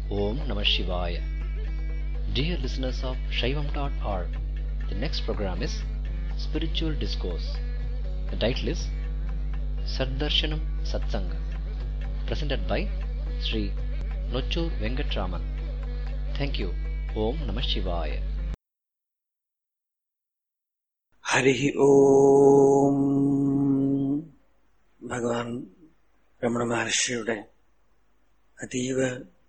Om Namah Shivaya. Dear listeners of Shaivam.org, the next program is Spiritual Discourse. The title is Saddarshanam Satsanga, presented by Sri Nochur Venkatraman. Thank you. Om Namah Shivaya. Hari ഓം ഭഗവാൻ രമണ മഹർഷിയുടെ അതീവ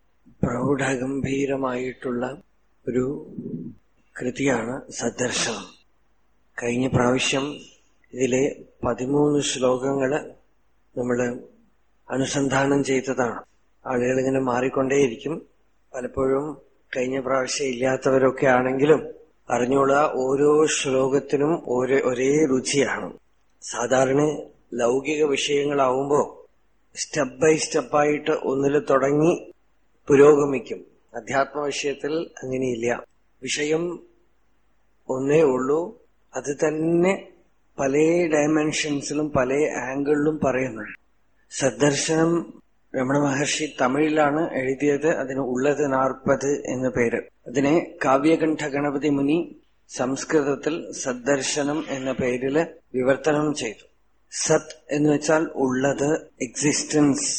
പ്രൗഢഗംഭീരമായിട്ടുള്ള ഒരു കൃതിയാണ് സദർശനം കഴിഞ്ഞ പ്രാവശ്യം ഇതിലെ പതിമൂന്ന് ശ്ലോകങ്ങള് നമ്മൾ അനുസന്ധാനം ചെയ്തതാണ് ആളുകൾ ഇങ്ങനെ മാറിക്കൊണ്ടേയിരിക്കും പലപ്പോഴും കഴിഞ്ഞ പ്രാവശ്യം ഇല്ലാത്തവരൊക്കെ ആണെങ്കിലും അറിഞ്ഞോളുക ഓരോ ശ്ലോകത്തിനും ഒരേ ഒരേ രുചിയാണ് സാധാരണ ലൗകിക വിഷയങ്ങളാവുമ്പോ സ്റ്റെപ്പ് ബൈ സ്റ്റെപ്പായിട്ട് ഒന്നിൽ തുടങ്ങി പുരോഗമിക്കും അധ്യാത്മ വിഷയത്തിൽ അങ്ങനെയില്ല വിഷയം ഒന്നേ ഉള്ളൂ അത് തന്നെ പല ഡയമെൻഷൻസിലും പല ആംഗിളിലും പറയുന്നുണ്ട് സദ്ദർശനം രമണ മഹർഷി തമിഴിലാണ് എഴുതിയത് അതിന് ഉള്ളത് നാൽപ്പത് എന്ന പേര് അതിനെ കാവ്യകണ്ഠ ഗണപതി മുനി സംസ്കൃതത്തിൽ സദ്ദർശനം എന്ന പേരില് വിവർത്തനം ചെയ്തു സത് എന്ന് വെച്ചാൽ ഉള്ളത് എക്സിസ്റ്റൻസ്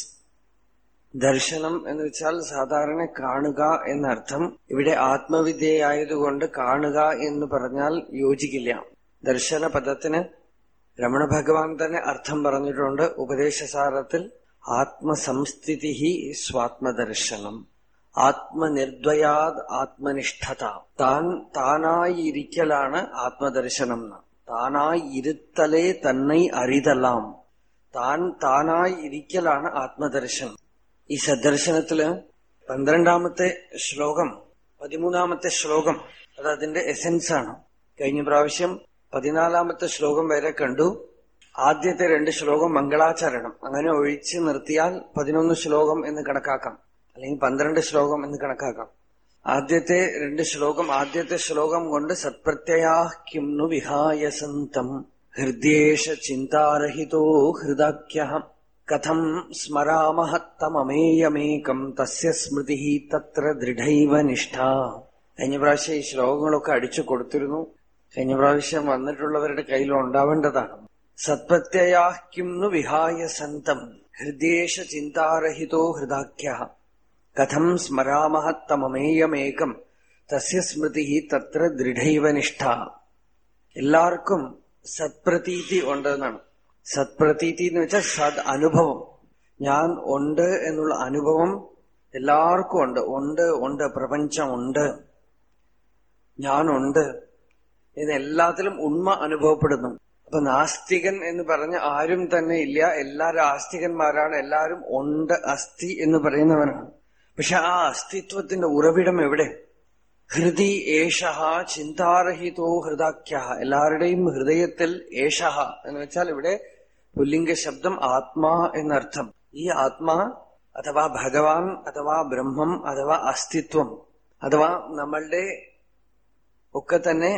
ദർശനം എന്ന് വെച്ചാൽ സാധാരണ കാണുക എന്നർത്ഥം ഇവിടെ ആത്മവിദ്യയായതുകൊണ്ട് കാണുക എന്ന് പറഞ്ഞാൽ യോജിക്കില്ല ദർശന പദത്തിന് രമണ ഭഗവാൻ തന്നെ അർത്ഥം പറഞ്ഞിട്ടുണ്ട് ഉപദേശസാരത്തിൽ ആത്മസംസ്ഥിതി സ്വാത്മദർശനം ആത്മനിർദ്വയാത് ആത്മനിഷ്ഠത താൻ താനായിരിക്കലാണ് ആത്മദർശനം താനായി ഇരുത്തലേ തന്നെ അറിതലാം താൻ താനായി ഇരിക്കലാണ് ആത്മദർശനം ഈ സദർശനത്തില് പന്ത്രണ്ടാമത്തെ ശ്ലോകം പതിമൂന്നാമത്തെ ശ്ലോകം അത് അതിന്റെ എസെൻസ് ആണ് കഴിഞ്ഞ പ്രാവശ്യം പതിനാലാമത്തെ ശ്ലോകം വരെ കണ്ടു ആദ്യത്തെ രണ്ട് ശ്ലോകം മംഗളാചരണം അങ്ങനെ ഒഴിച്ചു നിർത്തിയാൽ പതിനൊന്ന് ശ്ലോകം എന്ന് കണക്കാക്കാം അല്ലെങ്കിൽ പന്ത്രണ്ട് ശ്ലോകം എന്ന് കണക്കാക്കാം ആദ്യത്തെ രണ്ട് ശ്ലോകം ആദ്യത്തെ ശ്ലോകം കൊണ്ട് സത്പ്രത്യയാ കിംനു വിഹായസന്തം ഹൃദ്യേഷ ചിന്താരഹിതോ ഹൃദാഖ്യ കഥം സ്മരാമഹത്തമമേയമേകം തസ്യ സ്മൃതി തത്ര ദൃഢൈവ നിഷ്ഠ കഴിഞ്ഞ പ്രാവശ്യം ഈ ശ്ലോകങ്ങളൊക്കെ അടിച്ചു കൊടുത്തിരുന്നു കഴിഞ്ഞ പ്രാവശ്യം വന്നിട്ടുള്ളവരുടെ കയ്യിൽ ഉണ്ടാവേണ്ടതാണ് സത്പ്രത്യയാഹ്കിംനു വിഹായ സന്തം ഹൃദ്യേഷ ചിന്താരഹിതോ ഹൃദാഖ്യ കഥം സ്മരാമഹത്തമമേയമേകം തസ്യ സ്മൃതി തത്ര ദൃഢൈവ നിഷ്ഠ എല്ലാവർക്കും സത്പ്രതീതി ഉണ്ടെന്നാണ് സത്പ്രതീതി എന്ന് വെച്ചാൽ സത് അനുഭവം ഞാൻ ഉണ്ട് എന്നുള്ള അനുഭവം എല്ലാവർക്കും ഉണ്ട് ഉണ്ട് ഉണ്ട് പ്രപഞ്ചം ഉണ്ട് ഞാനുണ്ട് എന്ന് എല്ലാത്തിലും ഉണ്മ അനുഭവപ്പെടുന്നു അപ്പൊ നാസ്തികൻ എന്ന് പറഞ്ഞ ആരും തന്നെ ഇല്ല എല്ലാരും ആസ്തികന്മാരാണ് എല്ലാരും ഉണ്ട് അസ്ഥി എന്ന് പറയുന്നവരാണ് പക്ഷെ ആ അസ്തിത്വത്തിന്റെ ഉറവിടം എവിടെ ഹൃദി ഏഷഹ ചിന്താരഹിതോ ഹൃദാഖ്യ എല്ലാവരുടെയും ഹൃദയത്തിൽ ഏഷഹ എന്ന് വെച്ചാൽ ഇവിടെ പുല്ലിംഗ ശബ്ദം ആത്മാ എന്നർത്ഥം ഈ ആത്മാ അഥവാ ഭഗവാൻ അഥവാ ബ്രഹ്മം അഥവാ അസ്തിത്വം അഥവാ നമ്മളുടെ ഒക്കെ തന്നെ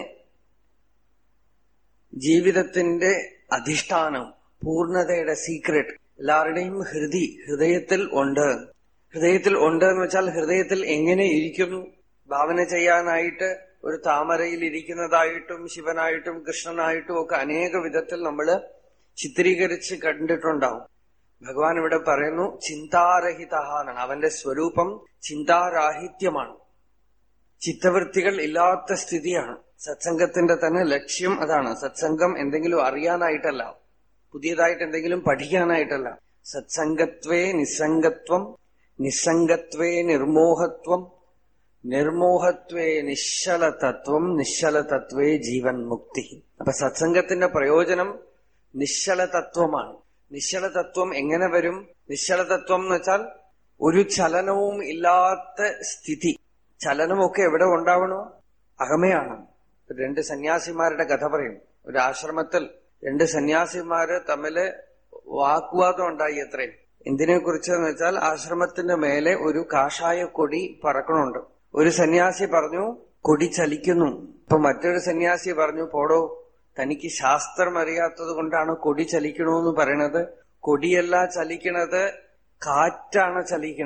ജീവിതത്തിന്റെ അധിഷ്ഠാനം പൂർണ്ണതയുടെ സീക്രട്ട് എല്ലാവരുടെയും ഹൃദി ഹൃദയത്തിൽ ഉണ്ട് ഹൃദയത്തിൽ ഉണ്ട് എന്ന് വെച്ചാൽ ഹൃദയത്തിൽ എങ്ങനെ ഇരിക്കുന്നു ഭാവന ചെയ്യാനായിട്ട് ഒരു താമരയിൽ ഇരിക്കുന്നതായിട്ടും ശിവനായിട്ടും കൃഷ്ണനായിട്ടും ഒക്കെ അനേക വിധത്തിൽ നമ്മൾ ചിത്രീകരിച്ച് കണ്ടിട്ടുണ്ടാവും ഭഗവാൻ ഇവിടെ പറയുന്നു ചിന്താരഹിത എന്നാണ് അവന്റെ സ്വരൂപം ചിന്താരാഹിത്യമാണ് ചിത്തവൃത്തികൾ ഇല്ലാത്ത സ്ഥിതിയാണ് സത്സംഗത്തിന്റെ തന്നെ ലക്ഷ്യം അതാണ് സത്സംഗം എന്തെങ്കിലും അറിയാനായിട്ടല്ല പുതിയതായിട്ട് എന്തെങ്കിലും പഠിക്കാനായിട്ടല്ല സത്സംഗത്വേ നിസ്സംഗത്വം നിസ്സംഗത്വേ നിർമോഹത്വം നിർമോഹത്വേ നിശ്ചലതത്വം നിശ്ചലതത്വേ ജീവൻ മുക്തി അപ്പൊ സത്സംഗത്തിന്റെ പ്രയോജനം നിശ്ചലതത്വമാണ് നിശ്ചലതത്വം എങ്ങനെ വരും നിശ്ചലതത്വം എന്ന് വെച്ചാൽ ഒരു ചലനവും ഇല്ലാത്ത സ്ഥിതി ചലനമൊക്കെ എവിടെ ഉണ്ടാവണോ അകമയാണ് രണ്ട് സന്യാസിമാരുടെ കഥ പറയും ഒരു ആശ്രമത്തിൽ രണ്ട് സന്യാസിമാര് തമ്മില് വാഗ്വാദം ഉണ്ടായി അത്രയും എന്തിനെ കുറിച്ചെന്ന് വെച്ചാൽ ആശ്രമത്തിന്റെ മേലെ ഒരു കാഷായ കൊടി പറക്കണുണ്ട് ഒരു സന്യാസി പറഞ്ഞു കൊടി ചലിക്കുന്നു അപ്പൊ മറ്റൊരു സന്യാസി പറഞ്ഞു പോടോ തനിക്ക് ശാസ്ത്രം അറിയാത്തത് കൊണ്ടാണ് കൊടി ചലിക്കണമെന്ന് പറയണത് കൊടിയല്ല ചലിക്കണത് കാറ്റാണ് ചലിക്കണത്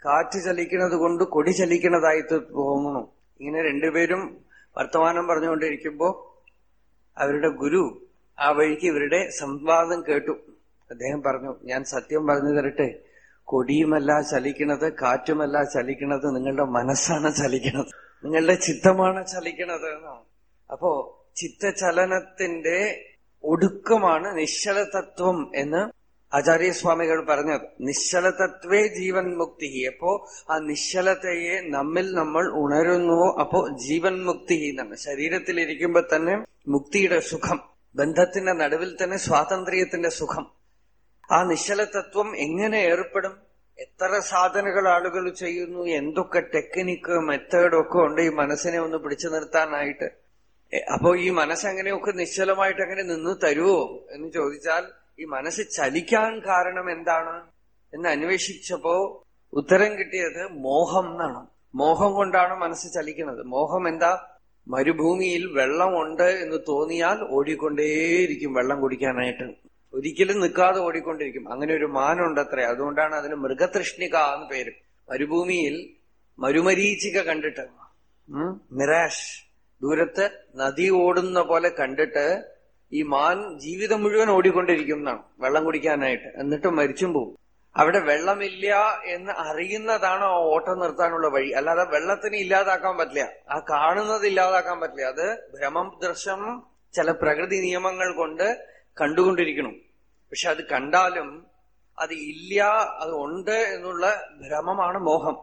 കാറ്റ് ചലിക്കുന്നത് കൊണ്ട് കൊടി ചലിക്കുന്നതായി തോന്നുന്നു ഇങ്ങനെ രണ്ടുപേരും വർത്തമാനം പറഞ്ഞുകൊണ്ടിരിക്കുമ്പോ അവരുടെ ഗുരു ആ വഴിക്ക് ഇവരുടെ സംവാദം കേട്ടു അദ്ദേഹം പറഞ്ഞു ഞാൻ സത്യം പറഞ്ഞു തരട്ടെ കൊടിയുമല്ല ചലിക്കണത് കാറ്റുമല്ല ചലിക്കണത് നിങ്ങളുടെ മനസ്സാണ് ചലിക്കണത് നിങ്ങളുടെ ചിത്തമാണ് ചലിക്കണത് എന്നാണ് അപ്പോ ചിത്തചലനത്തിന്റെ ഒടുക്കമാണ് നിശ്ചലതത്വം എന്ന് ആചാര്യസ്വാമികൾ പറഞ്ഞത് നിശ്ചലതത്വേ ജീവൻ മുക്തി അപ്പോ ആ നിശ്ചലതയെ നമ്മിൽ നമ്മൾ ഉണരുന്നുവോ അപ്പോ ജീവൻ മുക്തി എന്നാണ് ശരീരത്തിലിരിക്കുമ്പോ തന്നെ മുക്തിയുടെ സുഖം ബന്ധത്തിന്റെ നടുവിൽ തന്നെ സ്വാതന്ത്ര്യത്തിന്റെ സുഖം ആ നിശ്ചലതത്വം എങ്ങനെ ഏർപ്പെടും എത്ര സാധനകൾ ആളുകൾ ചെയ്യുന്നു എന്തൊക്കെ ടെക്നിക്ക് മെത്തേഡും ഒക്കെ ഉണ്ട് ഈ മനസ്സിനെ ഒന്ന് പിടിച്ചു നിർത്താനായിട്ട് എ- അപ്പോ ഈ മനസ്സെങ്ങനെയൊക്കെ നിശ്ചലമായിട്ട് അങ്ങനെ നിന്ന് തരുവോ എന്ന് ചോദിച്ചാൽ ഈ മനസ്സ് ചലിക്കാൻ കാരണം എന്താണ് എന്ന് അന്വേഷിച്ചപ്പോ ഉത്തരം കിട്ടിയത് മോഹം എന്നാണ് മോഹം കൊണ്ടാണ് മനസ്സ് ചലിക്കുന്നത് മോഹം എന്താ മരുഭൂമിയിൽ വെള്ളമുണ്ട് എന്ന് തോന്നിയാൽ ഓടിക്കൊണ്ടേയിരിക്കും വെള്ളം കുടിക്കാനായിട്ട് ഒരിക്കലും നിൽക്കാതെ ഓടിക്കൊണ്ടിരിക്കും അങ്ങനെ ഒരു മാനുണ്ട് അത്രേ അതുകൊണ്ടാണ് അതിന് മൃഗതൃഷ്ണിക എന്ന് പേര് മരുഭൂമിയിൽ മരുമരീചിക കണ്ടിട്ട് ഉം, മിറാഷ് ദൂരത്ത് നദി ഓടുന്ന പോലെ കണ്ടിട്ട് ഈ മാൻ ജീവിതം മുഴുവൻ ഓടിക്കൊണ്ടിരിക്കും എന്നാണ് വെള്ളം കുടിക്കാനായിട്ട് എന്നിട്ട് മരിച്ചും പോകും അവിടെ വെള്ളമില്ല എന്ന് അറിയുന്നതാണ് ആ ഓട്ടം നിർത്താനുള്ള വഴി അല്ലാതെ വെള്ളത്തിന് ഇല്ലാതാക്കാൻ പറ്റില്ല ആ കാണുന്നത് ഇല്ലാതാക്കാൻ പറ്റില്ല അത് ഭ്രമം ദൃശ്യം ചില പ്രകൃതി നിയമങ്ങൾ കൊണ്ട് കണ്ടുകൊണ്ടിരിക്കണം പക്ഷെ അത് കണ്ടാലും അത് ഇല്ല അത് ഉണ്ട് എന്നുള്ള ഭ്രമമാണ് മോഹം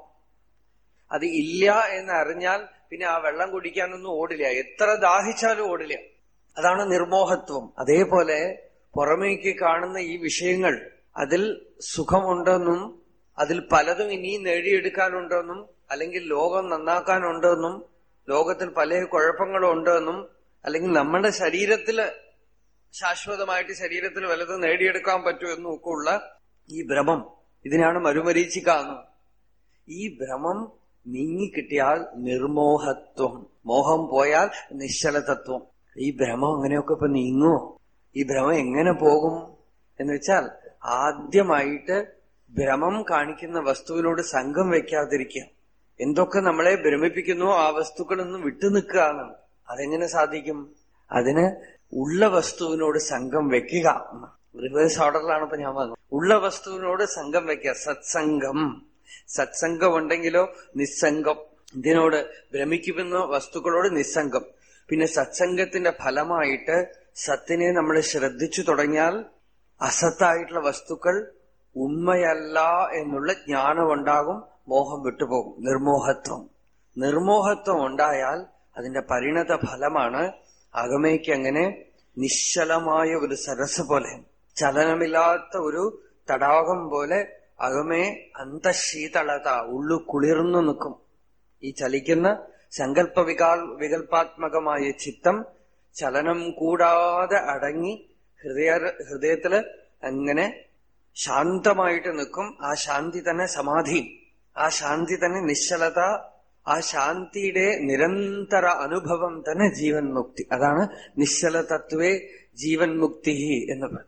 അത് ഇല്ല എന്ന് അറിഞ്ഞാൽ പിന്നെ ആ വെള്ളം കുടിക്കാനൊന്നും ഓടില്ല എത്ര ദാഹിച്ചാലും ഓടില്ല അതാണ് നിർമോഹത്വം അതേപോലെ പുറമേക്ക് കാണുന്ന ഈ വിഷയങ്ങൾ അതിൽ സുഖമുണ്ടെന്നും അതിൽ പലതും ഇനിയും നേടിയെടുക്കാനുണ്ടെന്നും അല്ലെങ്കിൽ ലോകം നന്നാക്കാനുണ്ടെന്നും ലോകത്തിൽ പല കുഴപ്പങ്ങളും ഉണ്ടെന്നും അല്ലെങ്കിൽ നമ്മുടെ ശരീരത്തില് ശാശ്വതമായിട്ട് ശരീരത്തിൽ വല്ലതും നേടിയെടുക്കാൻ പറ്റുമെന്നും ഒക്കെ ഉള്ള ഈ ഭ്രമം ഇതിനാണ് മരുമരീച്ചിക എന്ന് ഈ ഭ്രമം നീങ്ങിക്കിട്ടിയാൽ നിർമോഹത്വം മോഹം പോയാൽ നിശ്ചലതത്വം ഈ ഭ്രമം അങ്ങനെയൊക്കെ ഇപ്പൊ നീങ്ങുമോ ഈ ഭ്രമം എങ്ങനെ പോകും എന്ന് വെച്ചാൽ ആദ്യമായിട്ട് ഭ്രമം കാണിക്കുന്ന വസ്തുവിനോട് സംഘം വെക്കാതിരിക്കുക എന്തൊക്കെ നമ്മളെ ഭ്രമിപ്പിക്കുന്നു ആ വസ്തുക്കളൊന്നും വിട്ടുനിൽക്കുക എന്നാണ് അതെങ്ങനെ സാധിക്കും അതിന് ഉള്ള വസ്തുവിനോട് സംഘം വെക്കുക റിവേഴ്സ് ഓർഡറിലാണ് ഇപ്പൊ ഞാൻ വന്നത് ഉള്ള വസ്തുവിനോട് സംഘം വെക്കുക സത്സംഗം സത്സംഗം ഉണ്ടെങ്കിലോ നിസ്സംഗം ഇതിനോട് ഭ്രമിക്കുന്ന വസ്തുക്കളോട് നിസ്സംഗം പിന്നെ സത്സംഗത്തിന്റെ ഫലമായിട്ട് സത്തിനെ നമ്മൾ ശ്രദ്ധിച്ചു തുടങ്ങിയാൽ അസത്തായിട്ടുള്ള വസ്തുക്കൾ ഉണ്മയല്ല എന്നുള്ള ജ്ഞാനം ഉണ്ടാകും മോഹം വിട്ടുപോകും നിർമോഹത്വം നിർമോഹത്വം ഉണ്ടായാൽ അതിന്റെ പരിണത ഫലമാണ് അകമയ്ക്ക് അങ്ങനെ നിശ്ചലമായ ഒരു സരസ് പോലെ ചലനമില്ലാത്ത ഒരു തടാകം പോലെ അകമേ അന്തശീതളത ഉള്ളു കുളിർന്നു നിൽക്കും ഈ ചലിക്കുന്ന സങ്കല്പ വികാൽ വികല്പാത്മകമായ ചിത്തം ചലനം കൂടാതെ അടങ്ങി ഹൃദയ ഹൃദയത്തില് അങ്ങനെ ശാന്തമായിട്ട് നിൽക്കും ആ ശാന്തി തന്നെ സമാധി ആ ശാന്തി തന്നെ നിശ്ചലത ആ ശാന്തിയുടെ നിരന്തര അനുഭവം തന്നെ ജീവൻ മുക്തി അതാണ് നിശ്ചല തത്വേ ജീവൻ മുക്തി എന്ന് പറയും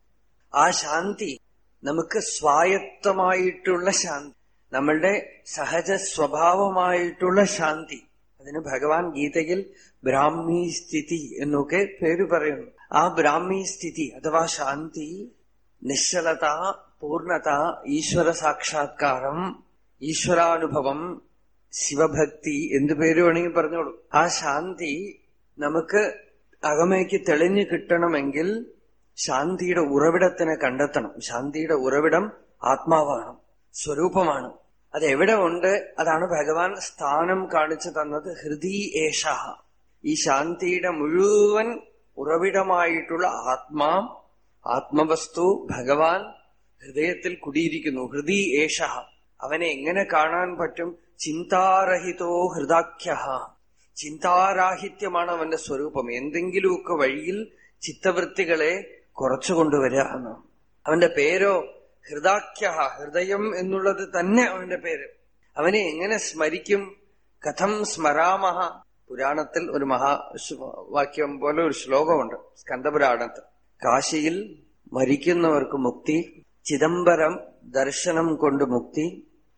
ആ ശാന്തി നമുക്ക് സ്വായത്തമായിട്ടുള്ള ശാന്തി നമ്മളുടെ സഹജ സ്വഭാവമായിട്ടുള്ള ശാന്തി അതിന് ഭഗവാൻ ഗീതയിൽ ബ്രാഹ്മി സ്ഥിതി എന്നൊക്കെ പേര് പറയുന്നു ആ ബ്രാഹ്മി സ്ഥിതി അഥവാ ശാന്തി നിശ്ചലത പൂർണത ഈശ്വര സാക്ഷാത്കാരം ഈശ്വരാനുഭവം ശിവഭക്തി എന്തു പേര് വേണമെങ്കിൽ പറഞ്ഞോളൂ ആ ശാന്തി നമുക്ക് അകമയ്ക്ക് തെളിഞ്ഞു കിട്ടണമെങ്കിൽ ശാന്തിയുടെ ഉറവിടത്തിനെ കണ്ടെത്തണം ശാന്തിയുടെ ഉറവിടം ആത്മാവാണ് സ്വരൂപമാണ് അത് എവിടെ ഉണ്ട് അതാണ് ഭഗവാൻ സ്ഥാനം കാണിച്ചു തന്നത് ഹൃദി ഏഷ ഈ ശാന്തിയുടെ മുഴുവൻ ഉറവിടമായിട്ടുള്ള ആത്മാ ആത്മവസ്തു ഭഗവാൻ ഹൃദയത്തിൽ കുടിയിരിക്കുന്നു ഹൃദി ഏഷ അവനെ എങ്ങനെ കാണാൻ പറ്റും ചിന്താരഹിതോ ഹൃദാഖ്യ ചിന്താരാഹിത്യമാണ് അവന്റെ സ്വരൂപം എന്തെങ്കിലുമൊക്കെ വഴിയിൽ ചിത്തവൃത്തികളെ കുറച്ചു കൊണ്ടുവരിക എന്ന് അവന്റെ പേരോ ഹൃദാഖ്യ ഹൃദയം എന്നുള്ളത് തന്നെ അവന്റെ പേര് അവനെ എങ്ങനെ സ്മരിക്കും കഥം സ്മരാമഹ പുരാണത്തിൽ ഒരു മഹാ വാക്യം പോലെ ഒരു ശ്ലോകമുണ്ട് സ്കന്ദപുരാണത്തിൽ കാശിയിൽ മരിക്കുന്നവർക്ക് മുക്തി ചിദംബരം ദർശനം കൊണ്ട് മുക്തി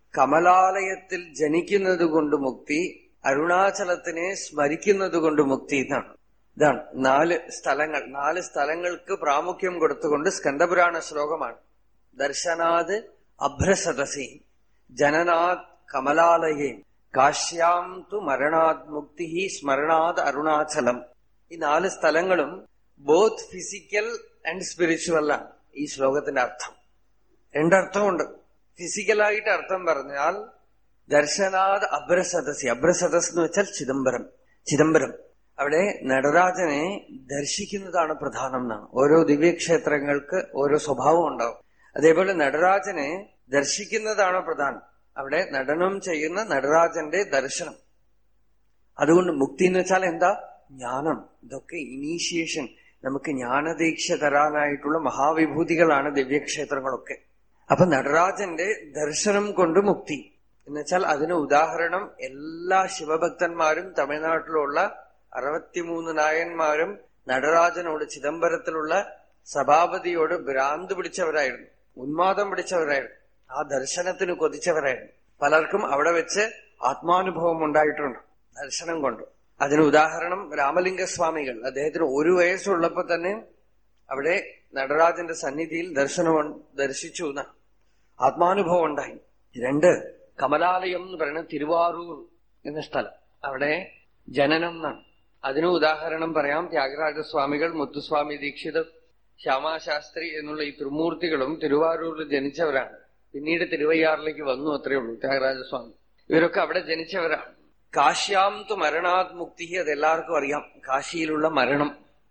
കമലാലയത്തിൽ ജനിക്കുന്നത് കൊണ്ട് മുക്തി അരുണാചലത്തിനെ സ്മരിക്കുന്നത് കൊണ്ട് മുക്തി എന്നാണ് ഇതാണ് നാല് സ്ഥലങ്ങൾ നാല് സ്ഥലങ്ങൾക്ക് പ്രാമുഖ്യം കൊടുത്തുകൊണ്ട് സ്കന്ദപുരാണ ശ്ലോകമാണ് ദർശനാത് അഭ്രസദസി ജനനാത് കമലാലയേ കാശ്യാം തു മരണാത് മുക്തി സ്മരണാത് അരുണാചലം ഈ നാല് സ്ഥലങ്ങളും ബോത്ത് ഫിസിക്കൽ ആൻഡ് സ്പിരിച്വൽ ആണ് ഈ ശ്ലോകത്തിന്റെ അർത്ഥം രണ്ടർത്ഥമുണ്ട് ഫിസിക്കലായിട്ട് അർത്ഥം പറഞ്ഞാൽ ദർശനാത് അബ്രസദസി അബ്രസദസ് എന്ന് വെച്ചാൽ ചിദംബരം ചിദംബരം അവിടെ നടരാജനെ ദർശിക്കുന്നതാണ് പ്രധാനം എന്നാണ് ഓരോ ദിവ്യക്ഷേത്രങ്ങൾക്ക് ഓരോ സ്വഭാവം ഉണ്ടാവും അതേപോലെ നടരാജനെ ദർശിക്കുന്നതാണ് പ്രധാനം അവിടെ നടനം ചെയ്യുന്ന നടരാജന്റെ ദർശനം അതുകൊണ്ട് മുക്തി എന്ന് വെച്ചാൽ എന്താ ജ്ഞാനം ഇതൊക്കെ ഇനീഷ്യേഷൻ നമുക്ക് ജ്ഞാനദീക്ഷ തരാനായിട്ടുള്ള മഹാവിഭൂതികളാണ് ദിവ്യക്ഷേത്രങ്ങളൊക്കെ അപ്പൊ നടരാജന്റെ ദർശനം കൊണ്ട് മുക്തി എന്നുവെച്ചാൽ അതിന് ഉദാഹരണം എല്ലാ ശിവഭക്തന്മാരും തമിഴ്നാട്ടിലുള്ള അറുപത്തിമൂന്ന് നായന്മാരും നടരാജനോട് ചിദംബരത്തിലുള്ള സഭാപതിയോട് ഭ്രാന്ത് പിടിച്ചവരായിരുന്നു ഉന്മാദം പിടിച്ചവരായിരുന്നു ആ ദർശനത്തിന് കൊതിച്ചവരായിരുന്നു പലർക്കും അവിടെ വെച്ച് ആത്മാനുഭവം ഉണ്ടായിട്ടുണ്ട് ദർശനം കൊണ്ട് അതിന് ഉദാഹരണം രാമലിംഗസ്വാമികൾ അദ്ദേഹത്തിന് ഒരു വയസ്സുള്ളപ്പോ തന്നെ അവിടെ നടരാജന്റെ സന്നിധിയിൽ ദർശനം ദർശിച്ചു എന്ന് ആത്മാനുഭവം ഉണ്ടായി രണ്ട് കമലാലയം എന്ന് പറയുന്ന തിരുവാറൂർ എന്ന സ്ഥലം അവിടെ ജനനം എന്നാണ് അതിന് ഉദാഹരണം പറയാം ത്യാഗരാജസ്വാമികൾ മുത്തുസ്വാമി ദീക്ഷിതർ ശ്യാമാശാസ്ത്രി എന്നുള്ള ഈ ത്രിമൂർത്തികളും തിരുവാരൂരിൽ ജനിച്ചവരാണ് പിന്നീട് തിരുവയ്യാറിലേക്ക് വന്നു അത്രയേ ഉള്ളൂ ത്യാഗരാജസ്വാമി ഇവരൊക്കെ അവിടെ ജനിച്ചവരാണ് കാശ്യാം തു മരണാത് മുക്തി അത് എല്ലാവർക്കും അറിയാം കാശിയിലുള്ള മരണം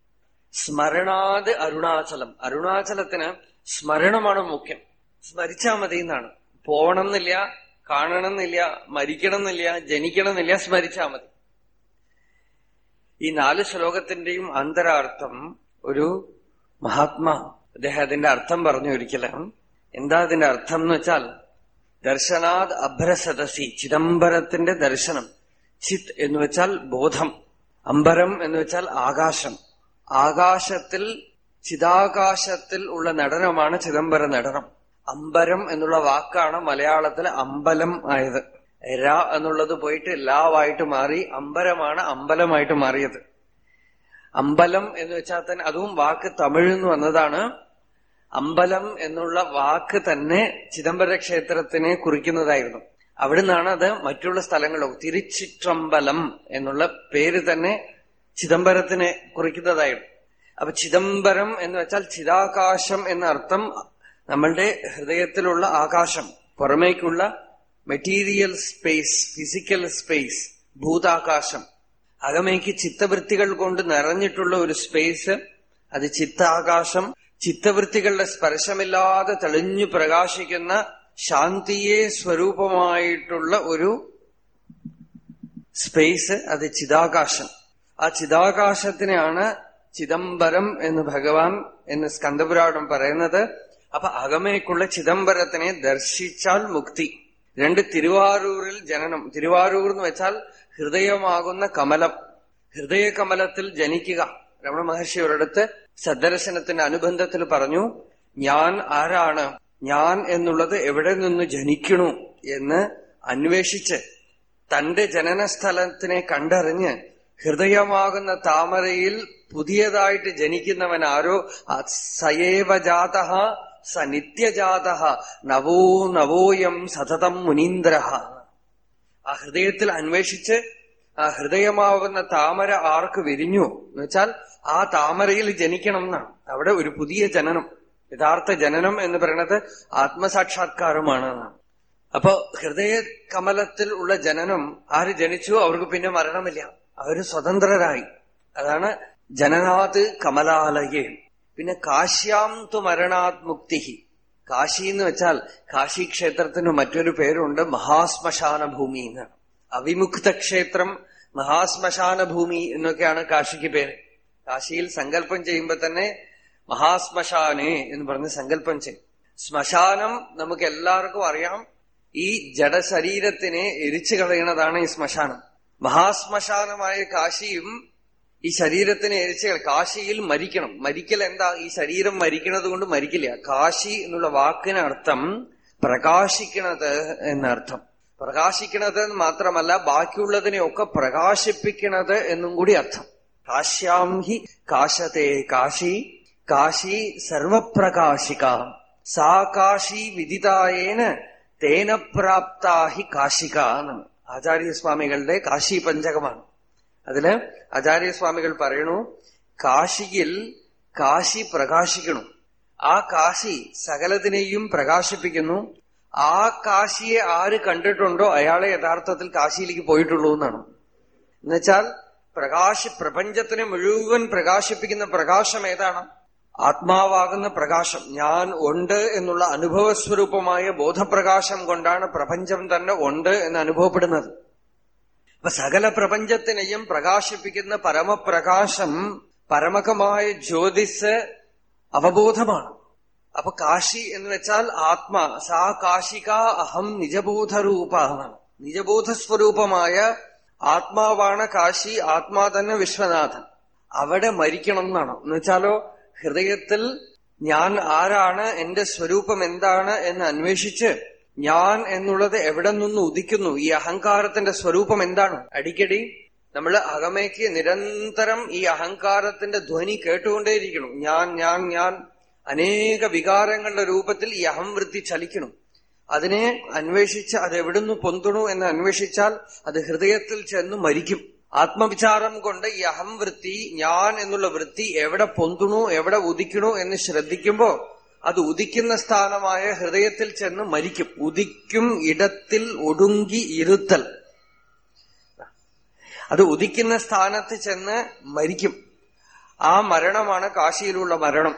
സ്മരണാത് അരുണാചലം അരുണാചലത്തിന് സ്മരണമാണ് മുഖ്യം സ്മരിച്ചാ മതി എന്നാണ് പോണമെന്നില്ല കാണണമെന്നില്ല മരിക്കണമെന്നില്ല ജനിക്കണമെന്നില്ല സ്മരിച്ചാ മതി ഈ നാല് ശ്ലോകത്തിന്റെയും അന്തരാർത്ഥം ഒരു മഹാത്മാ അദ്ദേഹം അതിന്റെ അർത്ഥം പറഞ്ഞു ഒരിക്കലും എന്താ അതിന്റെ അർത്ഥം എന്ന് വെച്ചാൽ ദർശനാത് അഭ്രസദസി ചിദംബരത്തിന്റെ ദർശനം ചിത് എന്ന് വെച്ചാൽ ബോധം അമ്പരം എന്ന് വെച്ചാൽ ആകാശം ആകാശത്തിൽ ചിതാകാശത്തിൽ ഉള്ള നടനമാണ് ചിദംബര നടനം അമ്പരം എന്നുള്ള വാക്കാണ് മലയാളത്തിൽ അമ്പലം ആയത് ര എന്നുള്ളത് പോയിട്ട് ലാവായിട്ട് മാറി അമ്പരമാണ് അമ്പലമായിട്ട് മാറിയത് അമ്പലം എന്ന് വെച്ചാൽ തന്നെ അതും വാക്ക് തമിഴിൽ നിന്ന് വന്നതാണ് അമ്പലം എന്നുള്ള വാക്ക് തന്നെ ചിദംബര ക്ഷേത്രത്തിനെ കുറിക്കുന്നതായിരുന്നു അവിടുന്നാണ് അത് മറ്റുള്ള സ്ഥലങ്ങളും തിരുച്ചിത്രമ്പലം എന്നുള്ള പേര് തന്നെ ചിദംബരത്തിനെ കുറിക്കുന്നതായിരുന്നു അപ്പൊ ചിദംബരം എന്ന് വെച്ചാൽ ചിതാകാശം എന്ന അർത്ഥം നമ്മളുടെ ഹൃദയത്തിലുള്ള ആകാശം പുറമേക്കുള്ള മെറ്റീരിയൽ സ്പേസ് ഫിസിക്കൽ സ്പേസ് ഭൂതാകാശം അകമേക്ക് ചിത്തവൃത്തികൾ കൊണ്ട് നിറഞ്ഞിട്ടുള്ള ഒരു സ്പേസ് അത് ചിത്താകാശം ചിത്തവൃത്തികളുടെ സ്പർശമില്ലാതെ തെളിഞ്ഞു പ്രകാശിക്കുന്ന ശാന്തിയെ സ്വരൂപമായിട്ടുള്ള ഒരു സ്പേസ് അത് ചിതാകാശം ആ ചിതാകാശത്തിനെയാണ് ചിദംബരം എന്ന് ഭഗവാൻ എന്ന് സ്കന്ദപുരാണം പറയുന്നത് അപ്പൊ അകമേക്കുള്ള ചിദംബരത്തിനെ ദർശിച്ചാൽ മുക്തി രണ്ട് തിരുവാരൂരിൽ ജനനം തിരുവാരൂർ എന്ന് വെച്ചാൽ ഹൃദയമാകുന്ന കമലം ഹൃദയകമലത്തിൽ ജനിക്കുക രമണ മഹർഷി ഒരിടത്ത് സദ്ദർശനത്തിന്റെ അനുബന്ധത്തിൽ പറഞ്ഞു ഞാൻ ആരാണ് ഞാൻ എന്നുള്ളത് എവിടെ നിന്ന് ജനിക്കണു എന്ന് അന്വേഷിച്ച് തന്റെ ജനനസ്ഥലത്തിനെ കണ്ടറിഞ്ഞ് ഹൃദയമാകുന്ന താമരയിൽ പുതിയതായിട്ട് ജനിക്കുന്നവൻ ആരോ സയേവ ജാത സ നിത്യജാത നവോ നവോയം സതതം മുനീന്ദ്ര ആ ഹൃദയത്തിൽ അന്വേഷിച്ച് ആ ഹൃദയമാവുന്ന താമര ആർക്ക് വിരിഞ്ഞു എന്ന് വെച്ചാൽ ആ താമരയിൽ ജനിക്കണം എന്നാണ് അവിടെ ഒരു പുതിയ ജനനം യഥാർത്ഥ ജനനം എന്ന് പറയുന്നത് ആത്മസാക്ഷാത്കാരമാണ് അപ്പോ ഹൃദയ കമലത്തിൽ ഉള്ള ജനനം ആര് ജനിച്ചു അവർക്ക് പിന്നെ മരണമില്ല അവര് സ്വതന്ത്രരായി അതാണ് ജനനാത് കമലാലയേ പിന്നെ കാശ്യാം തു മരണാത് മുക്തി കാശി എന്ന് വെച്ചാൽ കാശി ക്ഷേത്രത്തിന് മറ്റൊരു പേരുണ്ട് മഹാശ്മശാന ഭൂമി എന്നാണ് അവിമുക്ത ക്ഷേത്രം മഹാശ്മശാന ഭൂമി എന്നൊക്കെയാണ് കാശിക്ക് പേര് കാശിയിൽ സങ്കല്പം ചെയ്യുമ്പോ തന്നെ മഹാശ്മശാനെ എന്ന് പറഞ്ഞ് സങ്കല്പം ചെയ്യും ശ്മശാനം നമുക്ക് എല്ലാവർക്കും അറിയാം ഈ ജഡശരീരത്തിനെ എരിച്ചു കളയണതാണ് ഈ ശ്മശാനം മഹാശ്മശാനമായ കാശിയും ഈ ശരീരത്തിനെ എരിച്ച് കാശിയിൽ മരിക്കണം മരിക്കൽ എന്താ ഈ ശരീരം മരിക്കുന്നത് കൊണ്ട് മരിക്കില്ല കാശി എന്നുള്ള വാക്കിന് അർത്ഥം പ്രകാശിക്കണത് എന്നർത്ഥം പ്രകാശിക്കണത് എന്ന് മാത്രമല്ല ബാക്കിയുള്ളതിനെയൊക്കെ പ്രകാശിപ്പിക്കണത് എന്നും കൂടി അർത്ഥം കാശ്യാം ഹി കാശത്തെ കാശി കാശി സർവപ്രകാശിക സാ കാശി വിദിതായേന തേന പ്രാപ്താ ഹി കാശിക എന്നാണ് ആചാര്യസ്വാമികളുടെ കാശി പഞ്ചകമാണ് അതില് ആചാര്യസ്വാമികൾ പറയണു കാശിയിൽ കാശി പ്രകാശിക്കണം ആ കാശി സകലത്തിനെയും പ്രകാശിപ്പിക്കുന്നു ആ കാശിയെ ആര് കണ്ടിട്ടുണ്ടോ അയാളെ യഥാർത്ഥത്തിൽ കാശിയിലേക്ക് പോയിട്ടുള്ളൂ എന്നാണ് എന്നുവെച്ചാൽ പ്രകാശ പ്രപഞ്ചത്തിനെ മുഴുവൻ പ്രകാശിപ്പിക്കുന്ന പ്രകാശം ഏതാണ് ആത്മാവാകുന്ന പ്രകാശം ഞാൻ ഉണ്ട് എന്നുള്ള അനുഭവസ്വരൂപമായ ബോധപ്രകാശം കൊണ്ടാണ് പ്രപഞ്ചം തന്നെ ഉണ്ട് എന്ന് അനുഭവപ്പെടുന്നത് അപ്പൊ സകല പ്രപഞ്ചത്തിനെയും പ്രകാശിപ്പിക്കുന്ന പരമപ്രകാശം പരമകമായ ജ്യോതിസ് അവബോധമാണ് അപ്പൊ കാശി എന്ന് വെച്ചാൽ ആത്മാ സാ കാശിക അഹം നിജബോധരൂപ എന്നാണ് നിജബോധസ്വരൂപമായ ആത്മാവാണ് കാശി ആത്മാ തന്നെ വിശ്വനാഥൻ അവിടെ മരിക്കണം എന്നാണ് എന്ന് വെച്ചാലോ ഹൃദയത്തിൽ ഞാൻ ആരാണ് എന്റെ സ്വരൂപം എന്താണ് എന്ന് അന്വേഷിച്ച് ഞാൻ എന്നുള്ളത് എവിടെ നിന്ന് ഉദിക്കുന്നു ഈ അഹങ്കാരത്തിന്റെ സ്വരൂപം എന്താണ് അടിക്കടി നമ്മൾ അകമയ്ക്ക് നിരന്തരം ഈ അഹങ്കാരത്തിന്റെ ധ്വനി കേട്ടുകൊണ്ടേയിരിക്കണം ഞാൻ ഞാൻ ഞാൻ അനേക വികാരങ്ങളുടെ രൂപത്തിൽ ഈ അഹംവൃത്തി ചലിക്കണം അതിനെ അന്വേഷിച്ച് അത് എവിടുന്ന് പൊന്തണു എന്ന് അന്വേഷിച്ചാൽ അത് ഹൃദയത്തിൽ ചെന്ന് മരിക്കും ആത്മവിചാരം കൊണ്ട് ഈ അഹംവൃത്തി ഞാൻ എന്നുള്ള വൃത്തി എവിടെ പൊന്തുണു എവിടെ ഉദിക്കണു എന്ന് ശ്രദ്ധിക്കുമ്പോ അത് ഉദിക്കുന്ന സ്ഥാനമായ ഹൃദയത്തിൽ ചെന്ന് മരിക്കും ഉദിക്കും ഇടത്തിൽ ഒടുങ്ങി ഇരുത്തൽ അത് ഉദിക്കുന്ന സ്ഥാനത്ത് ചെന്ന് മരിക്കും ആ മരണമാണ് കാശിയിലുള്ള മരണം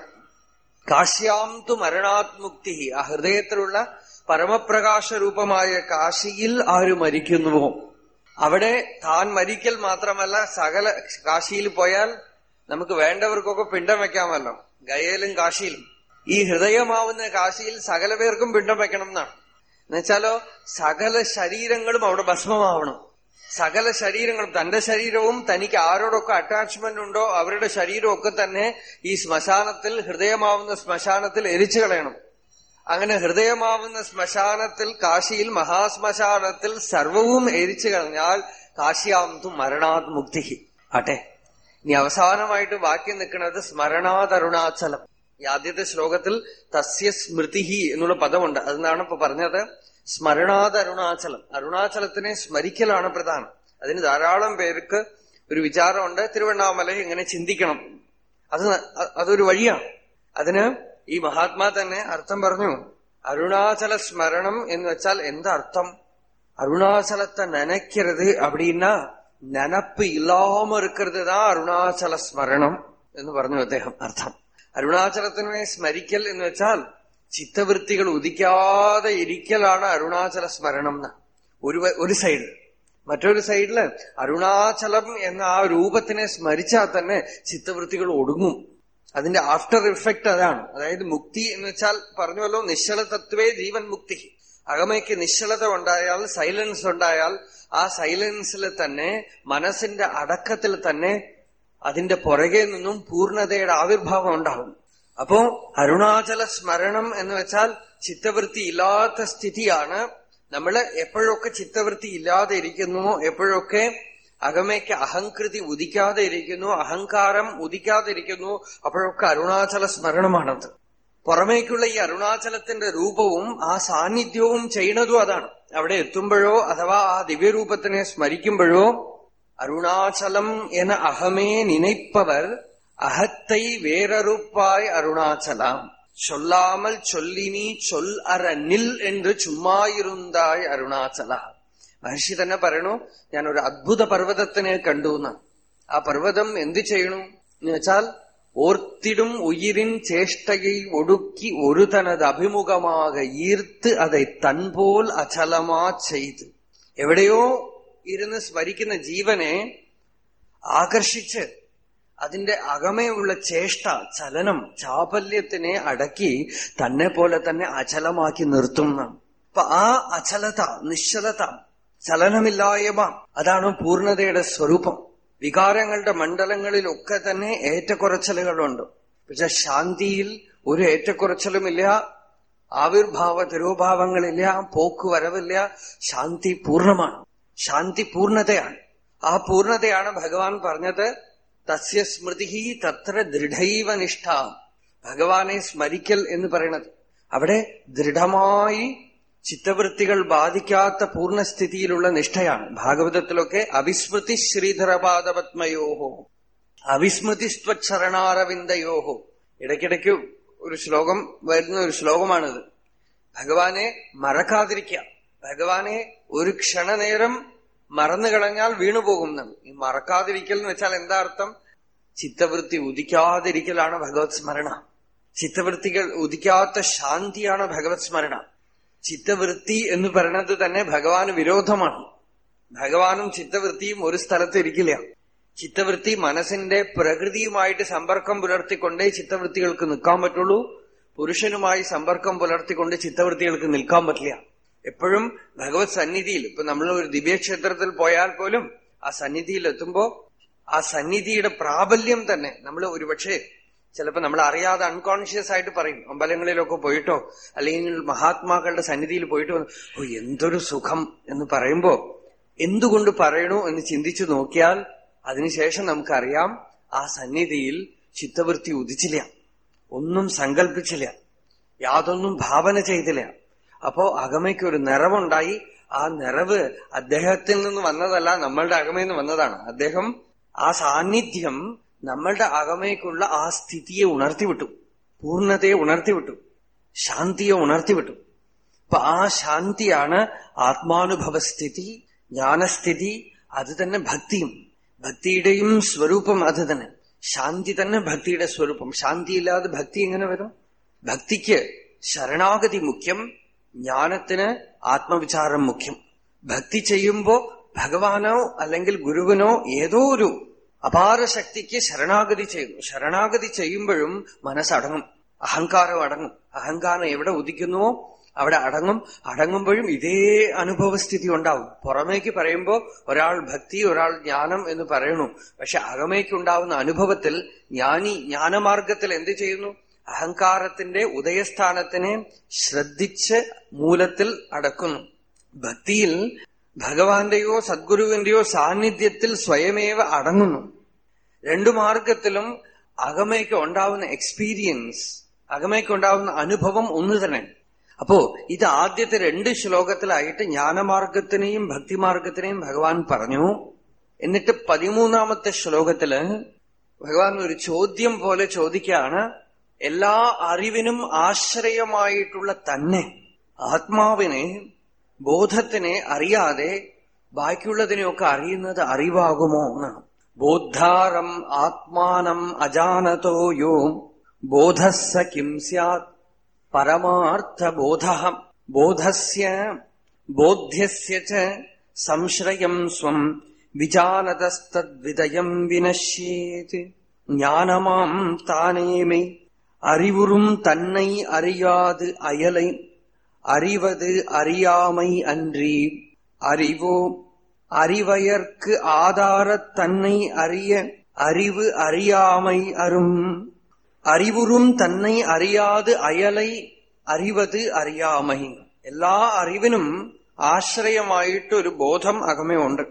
കാശ്യാം തു മരണാത്മുക്തി ആ ഹൃദയത്തിലുള്ള പരമപ്രകാശ രൂപമായ കാശിയിൽ ആര് മരിക്കുന്നുവോ അവിടെ താൻ മരിക്കൽ മാത്രമല്ല സകല കാശിയിൽ പോയാൽ നമുക്ക് വേണ്ടവർക്കൊക്കെ പിണ്ടം വെക്കാമല്ലോ ഗയയിലും കാശിയിലും ഈ ഹൃദയമാവുന്ന കാശിയിൽ സകല പേർക്കും പിണ്ടം വെക്കണം എന്നാണ് എന്നുവെച്ചാലോ സകല ശരീരങ്ങളും അവിടെ ഭസ്മമാവണം സകല ശരീരങ്ങളും തന്റെ ശരീരവും തനിക്ക് ആരോടൊക്കെ അറ്റാച്ച്മെന്റ് ഉണ്ടോ അവരുടെ ശരീരമൊക്കെ തന്നെ ഈ ശ്മശാനത്തിൽ ഹൃദയമാവുന്ന ശ്മശാനത്തിൽ എരിച്ചു കളയണം അങ്ങനെ ഹൃദയമാവുന്ന ശ്മശാനത്തിൽ കാശിയിൽ മഹാശ്മശാനത്തിൽ സർവവും എരിച്ചു കളഞ്ഞാൽ കാശിയാന്തു മരണാത് മുക്തി ആട്ടെ ഇനി അവസാനമായിട്ട് വാക്യം നിൽക്കുന്നത് സ്മരണാത് അരുണാചലം ഈ ആദ്യത്തെ ശ്ലോകത്തിൽ തസ്യ സ്മൃതി എന്നുള്ള പദമുണ്ട് അതെന്നാണ് ഇപ്പൊ പറഞ്ഞത് സ്മരണാത് അരുണാചലം അരുണാചലത്തിനെ സ്മരിക്കലാണ് പ്രധാനം അതിന് ധാരാളം പേർക്ക് ഒരു വിചാരമുണ്ട് തിരുവണ്ണാമല ഇങ്ങനെ ചിന്തിക്കണം അത് അതൊരു വഴിയാണ് അതിന് ഈ മഹാത്മാ തന്നെ അർത്ഥം പറഞ്ഞു അരുണാചല സ്മരണം എന്ന് വെച്ചാൽ എന്താ അർത്ഥം அருணாச்சலத்தை நினைக்கிறது அப்படின்னா நினப்பு இல்லாம இருக்கிறது தான் அருணாச்சல ஸ்மரணம் എന്ന് പറഞ്ഞു അദ്ദേഹം അർത്ഥം അരുണാചലത്തിനെ സ്മരിക്കൽ എന്ന് വെച്ചാൽ ചിത്തവൃത്തികൾ ഉദിക്കാതെ ഇരിക്കലാണ് അരുണാചല സ്മരണം എന്ന് ഒരു ഒരു സൈഡ് മറ്റൊരു സൈഡില് അരുണാചലം എന്ന ആ രൂപത്തിനെ സ്മരിച്ചാൽ തന്നെ ചിത്തവൃത്തികൾ ഒടുങ്ങും അതിന്റെ ആഫ്റ്റർ ഇഫക്റ്റ് അതാണ് അതായത് മുക്തി എന്ന് വെച്ചാൽ പറഞ്ഞുവല്ലോ നിശ്ചല തത്വേ ജീവൻ മുക്തി അകമയ്ക്ക് നിശ്ചലത ഉണ്ടായാൽ സൈലൻസ് ഉണ്ടായാൽ ആ സൈലൻസിൽ തന്നെ മനസ്സിന്റെ അടക്കത്തിൽ തന്നെ അതിന്റെ പുറകെ നിന്നും പൂർണ്ണതയുടെ ആവിർഭാവം ഉണ്ടാകും അപ്പോ അരുണാചല സ്മരണം എന്ന് വെച്ചാൽ ചിത്തവൃത്തി ഇല്ലാത്ത സ്ഥിതിയാണ് നമ്മള് എപ്പോഴൊക്കെ ചിത്തവൃത്തി ഇല്ലാതെ ഇരിക്കുന്നുവോ എപ്പോഴൊക്കെ അകമയ്ക്ക് അഹങ്കൃതി ഉദിക്കാതെ ഇരിക്കുന്നു അഹങ്കാരം ഉദിക്കാതെ ഇരിക്കുന്നു അപ്പോഴൊക്കെ അരുണാചല സ്മരണമാണത് പുറമേക്കുള്ള ഈ അരുണാചലത്തിന്റെ രൂപവും ആ സാന്നിധ്യവും ചെയ്യുന്നതും അതാണ് അവിടെ എത്തുമ്പോഴോ അഥവാ ആ ദിവ്യരൂപത്തിനെ സ്മരിക്കുമ്പോഴോ അരുണാചലം എന്ന അഹമേ നിனைப்பவர் அகத்தை வேறறுப்பாய் அருணாச்சலாம் சொல்லாமல் சொல்லி நீ சொல் அற நில் என்று ചുമ്മായിരുந்தாய் അരുണാചല മഹർഷി തന്നെ പറയണു ഞാൻ ഒരു അദ്ഭുത പർവ്വതത്തിനെ കണ്ടു എന്ന് ആ പർവ്വതം എന്ത് ചെയ്യണു എന്ന് വെച്ചാൽ ഓർത്തിടും ഉയിരിൻ ചേഷ്ടயை ഒടുക്കി ഒരു തനത് അഭിമുഖமாக ഈർത്ത് அதை തൻപോൽ അചലമാ ചെയ്ത് എവിടെയോ ഇരുന്ന് സ്മരിക്കുന്ന ജീവനെ ആകർഷിച്ച് അതിന്റെ അകമയുള്ള ചേഷ്ട ചലനം ചാപല്യത്തിനെ അടക്കി തന്നെ പോലെ തന്നെ അചലമാക്കി നിർത്തുന്ന അപ്പൊ ആ അചലത നിശ്ചലത ചലനമില്ലായ്മ അതാണ് പൂർണ്ണതയുടെ സ്വരൂപം വികാരങ്ങളുടെ മണ്ഡലങ്ങളിലൊക്കെ തന്നെ ഏറ്റക്കുറച്ചിലുകളുണ്ട് പക്ഷെ ശാന്തിയിൽ ഒരു ഏറ്റക്കുറച്ചിലുമില്ല ആവിർഭാവ തിരോഭാവങ്ങളില്ല പോക്ക് വരവില്ല ശാന്തി പൂർണ്ണമാണ് ശാന്തി പൂർണ്ണതയാണ് ആ പൂർണ്ണതയാണ് ഭഗവാൻ പറഞ്ഞത് തസ്യ സ്മൃതി തത്ര ദൃഢൈവ നിഷ്ഠ ഭഗവാനെ സ്മരിക്കൽ എന്ന് പറയണത് അവിടെ ദൃഢമായി ചിത്തവൃത്തികൾ ബാധിക്കാത്ത പൂർണ്ണസ്ഥിതിയിലുള്ള നിഷ്ഠയാണ് ഭാഗവതത്തിലൊക്കെ അവിസ്മൃതി ശ്രീധരപാദപത്മയോഹോ അവിസ്മൃതി സ്വച്ഛരണാരവിന്ദയോഹോ ഇടയ്ക്കിടയ്ക്ക് ഒരു ശ്ലോകം വരുന്ന ഒരു ശ്ലോകമാണിത് ഭഗവാനെ മറക്കാതിരിക്കുക ഭഗവാനെ ഒരു ക്ഷണനേരം മറന്നു കളഞ്ഞാൽ വീണുപോകുന്നതാണ് ഈ മറക്കാതിരിക്കൽ എന്ന് വെച്ചാൽ എന്താ അർത്ഥം ചിത്തവൃത്തി ഉദിക്കാതിരിക്കലാണ് ഭഗവത് സ്മരണ ചിത്തവൃത്തികൾ ഉദിക്കാത്ത ശാന്തിയാണ് ഭഗവത് സ്മരണ ചിത്തവൃത്തി എന്ന് പറയുന്നത് തന്നെ ഭഗവാന് വിരോധമാണ് ഭഗവാനും ചിത്തവൃത്തിയും ഒരു സ്ഥലത്ത് ഇരിക്കില്ല ചിത്തവൃത്തി മനസ്സിന്റെ പ്രകൃതിയുമായിട്ട് സമ്പർക്കം പുലർത്തിക്കൊണ്ടേ ചിത്തവൃത്തികൾക്ക് നിൽക്കാൻ പറ്റുള്ളൂ പുരുഷനുമായി സമ്പർക്കം പുലർത്തിക്കൊണ്ട് ചിത്തവൃത്തികൾക്ക് നിൽക്കാൻ പറ്റില്ല എപ്പോഴും ഭഗവത് സന്നിധിയിൽ ഇപ്പൊ നമ്മൾ ഒരു ദിവ്യക്ഷേത്രത്തിൽ പോയാൽ പോലും ആ സന്നിധിയിൽ എത്തുമ്പോ ആ സന്നിധിയുടെ പ്രാബല്യം തന്നെ നമ്മൾ ഒരുപക്ഷെ ചിലപ്പോ നമ്മൾ അറിയാതെ അൺകോൺഷ്യസ് ആയിട്ട് പറയും അമ്പലങ്ങളിലൊക്കെ പോയിട്ടോ അല്ലെങ്കിൽ മഹാത്മാക്കളുടെ സന്നിധിയിൽ പോയിട്ടോ ഓ എന്തൊരു സുഖം എന്ന് പറയുമ്പോ എന്തുകൊണ്ട് പറയണു എന്ന് ചിന്തിച്ചു നോക്കിയാൽ അതിനുശേഷം നമുക്കറിയാം ആ സന്നിധിയിൽ ചിത്തവൃത്തി ഉദിച്ചില്ല ഒന്നും സങ്കല്പിച്ചില്ല യാതൊന്നും ഭാവന ചെയ്തില്ല അപ്പോ അകമയ്ക്ക് ഒരു നിറവുണ്ടായി ആ നിറവ് അദ്ദേഹത്തിൽ നിന്ന് വന്നതല്ല നമ്മളുടെ അകമയിൽ നിന്ന് വന്നതാണ് അദ്ദേഹം ആ സാന്നിധ്യം നമ്മളുടെ അകമയ്ക്കുള്ള ആ സ്ഥിതിയെ ഉണർത്തിവിട്ടു പൂർണ്ണതയെ ഉണർത്തിവിട്ടു ശാന്തിയെ ഉണർത്തിവിട്ടു അപ്പൊ ആ ശാന്തിയാണ് ആത്മാനുഭവസ്ഥിതി ജ്ഞാനസ്ഥിതി അത് തന്നെ ഭക്തിയും ഭക്തിയുടെയും സ്വരൂപം അത് തന്നെ ശാന്തി തന്നെ ഭക്തിയുടെ സ്വരൂപം ശാന്തിയില്ലാതെ ഭക്തി എങ്ങനെ വരും ഭക്തിക്ക് ശരണാഗതി മുഖ്യം ജ്ഞാനത്തിന് ആത്മവിചാരം മുഖ്യം ഭക്തി ചെയ്യുമ്പോ ഭഗവാനോ അല്ലെങ്കിൽ ഗുരുവിനോ ഏതോ ഒരു അപാര ശക്തിക്ക് ശരണാഗതി ചെയ്യുന്നു ശരണാഗതി ചെയ്യുമ്പോഴും മനസ്സടങ്ങും അഹങ്കാരം അടങ്ങും അഹങ്കാരം എവിടെ ഉദിക്കുന്നുവോ അവിടെ അടങ്ങും അടങ്ങുമ്പോഴും ഇതേ അനുഭവസ്ഥിതി ഉണ്ടാവും പുറമേക്ക് പറയുമ്പോ ഒരാൾ ഭക്തി ഒരാൾ ജ്ഞാനം എന്ന് പറയണു പക്ഷെ അകമേക്കുണ്ടാവുന്ന അനുഭവത്തിൽ ജ്ഞാനി ജ്ഞാനമാർഗത്തിൽ എന്ത് ചെയ്യുന്നു അഹങ്കാരത്തിന്റെ ഉദയസ്ഥാനത്തിനെ ശ്രദ്ധിച്ച് മൂലത്തിൽ അടക്കുന്നു ഭക്തിയിൽ ഭഗവാന്റെയോ സദ്ഗുരുവിന്റെയോ സാന്നിധ്യത്തിൽ സ്വയമേവ അടങ്ങുന്നു രണ്ടു മാർഗത്തിലും അകമയ്ക്ക് ഉണ്ടാവുന്ന എക്സ്പീരിയൻസ് അകമയ്ക്ക് ഉണ്ടാവുന്ന അനുഭവം ഒന്ന് തന്നെ അപ്പോ ഇത് ആദ്യത്തെ രണ്ട് ശ്ലോകത്തിലായിട്ട് ജ്ഞാനമാർഗത്തിനെയും ഭക്തിമാർഗത്തിനെയും ഭഗവാൻ പറഞ്ഞു എന്നിട്ട് പതിമൂന്നാമത്തെ ശ്ലോകത്തില് ഭഗവാൻ ഒരു ചോദ്യം പോലെ ചോദിക്കുകയാണ് എല്ലാ അറിവിനും ആശ്രയമായിട്ടുള്ള തന്നെ ആത്മാവിനെ ബോധത്തിനെ അറിയാതെ ബാക്കിയുള്ളതിനെയൊക്കെ അറിയുന്നത് അറിവാകുമോ എന്നാണ് ബോദ്ധാരം ആത്മാനം അജാനതോ യോ ബോധസ്സ കിം സ്യാത് പരമാർത്ഥബോധ ബോധസ്യ ബോധ്യസ്യ ച സംശ്രയം സ്വം വിജാനതസ്തദ്വിതയം വിനശ്യേത് ஞானமாம் தானேமை அறிவுறும் தன்னை அறியாது அயலை அறிவது அறியாமை அன்றி அறிவோ அறிவயர்க்கு ஆதாரத் தன்னை அறிய அறிவு அறியாமை அரும் அறிவுறும் தன்னை அறியாது അയലൈ അറിവത് അറിയാമൈ എല്ലാ അറിവിനും ആശ്രയമായിട്ട് ഒരു ബോധം അകമേ ഉണ്ട്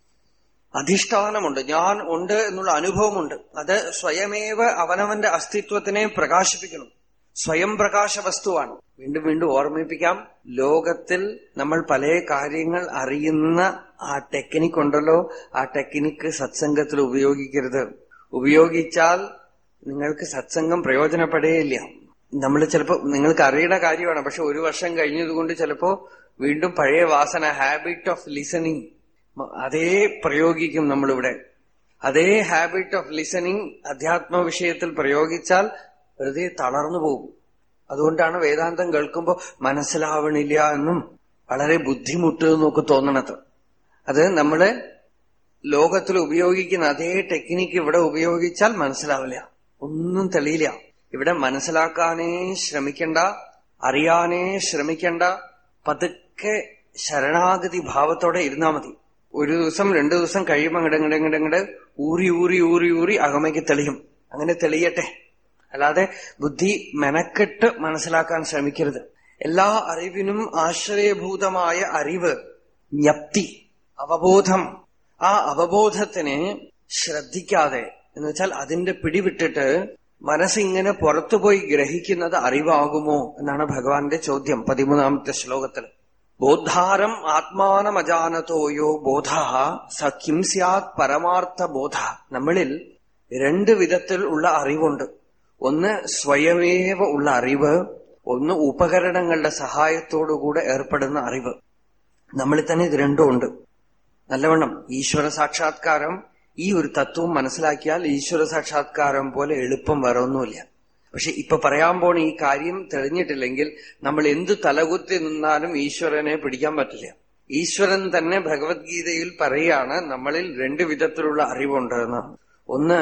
അധിഷ്ഠാനമുണ്ട് ഞാൻ ഉണ്ട് എന്നുള്ള അനുഭവമുണ്ട് അത് സ്വയമേവ അവനവന്റെ അസ്തിത്വത്തിനെ പ്രകാശിപ്പിക്കണം സ്വയം പ്രകാശ വസ്തുവാണ് വീണ്ടും വീണ്ടും ഓർമ്മിപ്പിക്കാം ലോകത്തിൽ നമ്മൾ പല കാര്യങ്ങൾ അറിയുന്ന ആ ടെക്നിക് ഉണ്ടല്ലോ ആ ടെക്നിക്ക് സത്സംഗത്തിൽ ഉപയോഗിക്കരുത് ഉപയോഗിച്ചാൽ നിങ്ങൾക്ക് സത്സംഗം പ്രയോജനപ്പെടുകയില്ല നമ്മൾ ചിലപ്പോ നിങ്ങൾക്ക് അറിയുന്ന കാര്യമാണ് പക്ഷെ ഒരു വർഷം കഴിഞ്ഞതുകൊണ്ട് ചിലപ്പോ വീണ്ടും പഴയ വാസന ഹാബിറ്റ് ഓഫ് ലിസണിങ് അതേ പ്രയോഗിക്കും നമ്മളിവിടെ അതേ ഹാബിറ്റ് ഓഫ് ലിസണിങ് അധ്യാത്മ വിഷയത്തിൽ പ്രയോഗിച്ചാൽ വെറുതെ തളർന്നു പോകും അതുകൊണ്ടാണ് വേദാന്തം കേൾക്കുമ്പോൾ മനസ്സിലാവണില്ല എന്നും വളരെ ബുദ്ധിമുട്ട് എന്നൊക്കെ തോന്നണത് അത് നമ്മള് ലോകത്തിൽ ഉപയോഗിക്കുന്ന അതേ ടെക്നിക്ക് ഇവിടെ ഉപയോഗിച്ചാൽ മനസ്സിലാവില്ല ഒന്നും തെളിയില്ല ഇവിടെ മനസ്സിലാക്കാനേ ശ്രമിക്കണ്ട അറിയാനേ ശ്രമിക്കണ്ട പതുക്കെ ശരണാഗതി ഭാവത്തോടെ ഇരുന്നാ മതി ഒരു ദിവസം രണ്ടു ദിവസം കഴിയുമ്പോൾ അങ്ങട് അങ്ങട് അങ്ങട് അങ്ങട് ഊറി ഊറി ഊറി ഊറി അകമയ്ക്ക് തെളിയും അങ്ങനെ തെളിയട്ടെ അല്ലാതെ ബുദ്ധി മെനക്കെട്ട് മനസ്സിലാക്കാൻ ശ്രമിക്കരുത് എല്ലാ അറിവിനും ആശ്രയഭൂതമായ അറിവ് ജ്ഞപ്തി അവബോധം ആ അവബോധത്തിനെ ശ്രദ്ധിക്കാതെ എന്ന് വെച്ചാൽ അതിന്റെ പിടിവിട്ടിട്ട് മനസ്സിങ്ങനെ പുറത്തുപോയി ഗ്രഹിക്കുന്നത് അറിവാകുമോ എന്നാണ് ഭഗവാന്റെ ചോദ്യം പതിമൂന്നാമത്തെ ശ്ലോകത്തിൽ ബോദ്ധാരം ആത്മാനമജാനതോയോ ബോധ സഖ്യം സ്യാത് പരമാർത്ഥ ബോധ നമ്മളിൽ രണ്ട് വിധത്തിൽ ഉള്ള അറിവുണ്ട് ഒന്ന് സ്വയമേവ ഉള്ള അറിവ് ഒന്ന് ഉപകരണങ്ങളുടെ സഹായത്തോടുകൂടെ ഏർപ്പെടുന്ന അറിവ് നമ്മളിൽ തന്നെ ഇത് രണ്ടും ഉണ്ട് നല്ലവണ്ണം ഈശ്വര സാക്ഷാത്കാരം ഈ ഒരു തത്വം മനസ്സിലാക്കിയാൽ ഈശ്വര സാക്ഷാത്കാരം പോലെ എളുപ്പം വേറെ ഒന്നുമില്ല പക്ഷെ ഇപ്പൊ പറയാൻ പോണ ഈ കാര്യം തെളിഞ്ഞിട്ടില്ലെങ്കിൽ നമ്മൾ എന്തു തലകുത്തി നിന്നാലും ഈശ്വരനെ പിടിക്കാൻ പറ്റില്ല ഈശ്വരൻ തന്നെ ഭഗവത്ഗീതയിൽ പറയാണ് നമ്മളിൽ രണ്ട് വിധത്തിലുള്ള അറിവുണ്ട് എന്നാണ് ഒന്ന്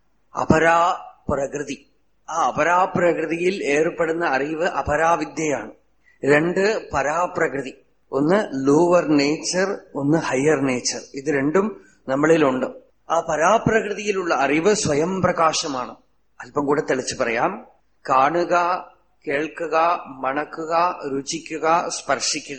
അപരാ പ്രകൃതി ആ അപരാപ്രകൃതിയിൽ ഏർപ്പെടുന്ന അറിവ് അപരാവിദ്യയാണ് രണ്ട് പരാപ്രകൃതി ഒന്ന് ലോവർ നേച്ചർ ഒന്ന് ഹയർ നേച്ചർ ഇത് രണ്ടും നമ്മളിലുണ്ട് ആ പരാപ്രകൃതിയിലുള്ള അറിവ് സ്വയം പ്രകാശമാണ് അല്പം കൂടെ തെളിച്ചു പറയാം കാണുക കേൾക്കുക മണക്കുക രുചിക്കുക സ്പർശിക്കുക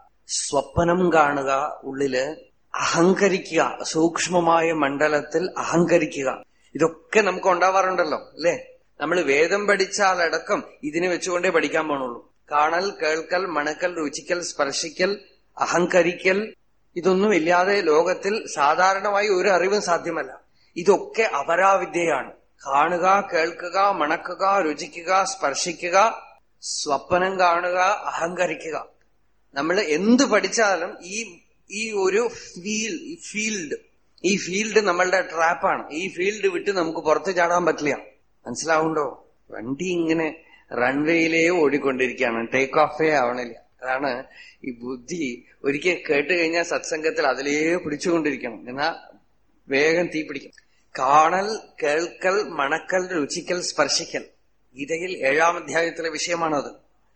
സ്വപ്നം കാണുക ഉള്ളില് അഹങ്കരിക്കുക സൂക്ഷ്മമായ മണ്ഡലത്തിൽ അഹങ്കരിക്കുക ഇതൊക്കെ നമുക്ക് ഉണ്ടാവാറുണ്ടല്ലോ അല്ലേ നമ്മൾ വേദം പഠിച്ചാലടക്കം ഇതിനെ വെച്ചുകൊണ്ടേ പഠിക്കാൻ പോണുള്ളൂ കാണൽ കേൾക്കൽ മണക്കൽ രുചിക്കൽ സ്പർശിക്കൽ അഹങ്കരിക്കൽ ഇതൊന്നും ഇല്ലാതെ ലോകത്തിൽ സാധാരണമായി ഒരു അറിവും സാധ്യമല്ല ഇതൊക്കെ അപരാവിദ്യയാണ് കാണുക കേൾക്കുക മണക്കുക രുചിക്കുക സ്പർശിക്കുക സ്വപ്നം കാണുക അഹങ്കരിക്കുക നമ്മൾ എന്ത് പഠിച്ചാലും ഈ ഈ ഒരു ഫീൽ ഫീൽഡ് ഈ ഫീൽഡ് നമ്മളുടെ ട്രാപ്പാണ് ഈ ഫീൽഡ് വിട്ട് നമുക്ക് പുറത്ത് ചാടാൻ പറ്റില്ല മനസ്സിലാവുണ്ടോ വണ്ടി ഇങ്ങനെ റൺവേയിലേ ഓടിക്കൊണ്ടിരിക്കുകയാണ് ടേക്ക് ഓഫേ ആവണില്ല അതാണ് ഈ ബുദ്ധി ഒരിക്കൽ കേട്ട് കഴിഞ്ഞാൽ സത്സംഗത്തിൽ അതിലേ പിടിച്ചുകൊണ്ടിരിക്കണം എന്നാ വേഗം തീ പിടിക്കും കാണൽ കേൾക്കൽ മണക്കൽ രുചിക്കൽ സ്പർശിക്കൽ ഗീതയിൽ ഏഴാം അധ്യായത്തിലെ വിഷയമാണത്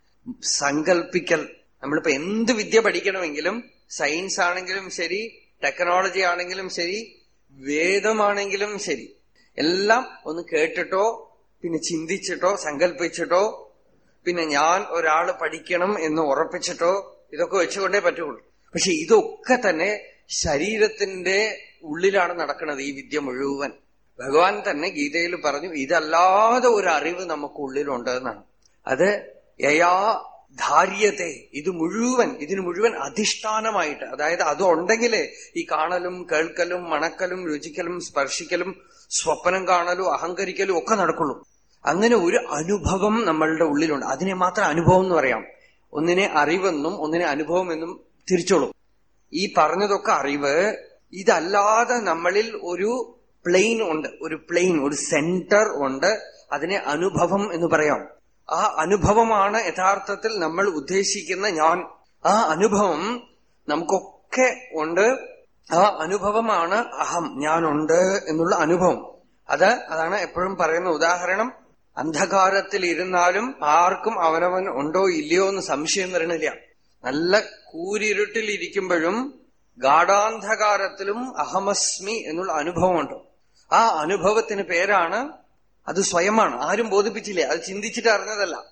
സങ്കൽപ്പിക്കൽ നമ്മളിപ്പോ എന്ത് വിദ്യ പഠിക്കണമെങ്കിലും സയൻസ് ആണെങ്കിലും ശരി ടെക്നോളജി ആണെങ്കിലും ശരി വേദമാണെങ്കിലും ശരി എല്ലാം ഒന്ന് കേട്ടിട്ടോ പിന്നെ ചിന്തിച്ചിട്ടോ സങ്കല്പിച്ചിട്ടോ പിന്നെ ഞാൻ ഒരാള് പഠിക്കണം എന്ന് ഉറപ്പിച്ചിട്ടോ ഇതൊക്കെ വെച്ചുകൊണ്ടേ പറ്റുള്ളൂ പക്ഷെ ഇതൊക്കെ തന്നെ ശരീരത്തിന്റെ ഉള്ളിലാണ് നടക്കുന്നത് ഈ വിദ്യ മുഴുവൻ ഭഗവാൻ തന്നെ ഗീതയിൽ പറഞ്ഞു ഇതല്ലാതെ ഒരു അറിവ് നമുക്ക് ഉള്ളിലുണ്ട് എന്നാണ് അത് യയാ ധാര്യത്തെ ഇത് മുഴുവൻ ഇതിന് മുഴുവൻ അധിഷ്ഠാനമായിട്ട് അതായത് അത് ഉണ്ടെങ്കിലേ ഈ കാണലും കേൾക്കലും മണക്കലും രുചിക്കലും സ്പർശിക്കലും സ്വപ്നം കാണലും അഹങ്കരിക്കലും ഒക്കെ നടക്കുള്ളൂ അങ്ങനെ ഒരു അനുഭവം നമ്മളുടെ ഉള്ളിലുണ്ട് അതിനെ മാത്രം അനുഭവം എന്ന് പറയാം ഒന്നിനെ അറിവെന്നും ഒന്നിനെ അനുഭവം എന്നും തിരിച്ചോളും ഈ പറഞ്ഞതൊക്കെ അറിവ് ഇതല്ലാതെ നമ്മളിൽ ഒരു പ്ലെയിൻ ഉണ്ട് ഒരു പ്ലെയിൻ ഒരു സെന്റർ ഉണ്ട് അതിനെ അനുഭവം എന്ന് പറയാം ആ അനുഭവമാണ് യഥാർത്ഥത്തിൽ നമ്മൾ ഉദ്ദേശിക്കുന്ന ഞാൻ ആ അനുഭവം നമുക്കൊക്കെ ഉണ്ട് ആ അനുഭവമാണ് അഹം ഞാനുണ്ട് എന്നുള്ള അനുഭവം അത് അതാണ് എപ്പോഴും പറയുന്ന ഉദാഹരണം അന്ധകാരത്തിൽ ഇരുന്നാലും ആർക്കും അവനവൻ ഉണ്ടോ ഇല്ലയോ എന്ന് സംശയം വരണില്ല നല്ല കൂരിരുട്ടിൽ ഇരിക്കുമ്പോഴും ഗാഠാന്ധകാരത്തിലും അഹമസ്മി എന്നുള്ള അനുഭവമുണ്ട് ആ അനുഭവത്തിന് പേരാണ് അത് സ്വയമാണ് ആരും ബോധിപ്പിച്ചില്ലേ അത് ചിന്തിച്ചിട്ട് അറിഞ്ഞതല്ല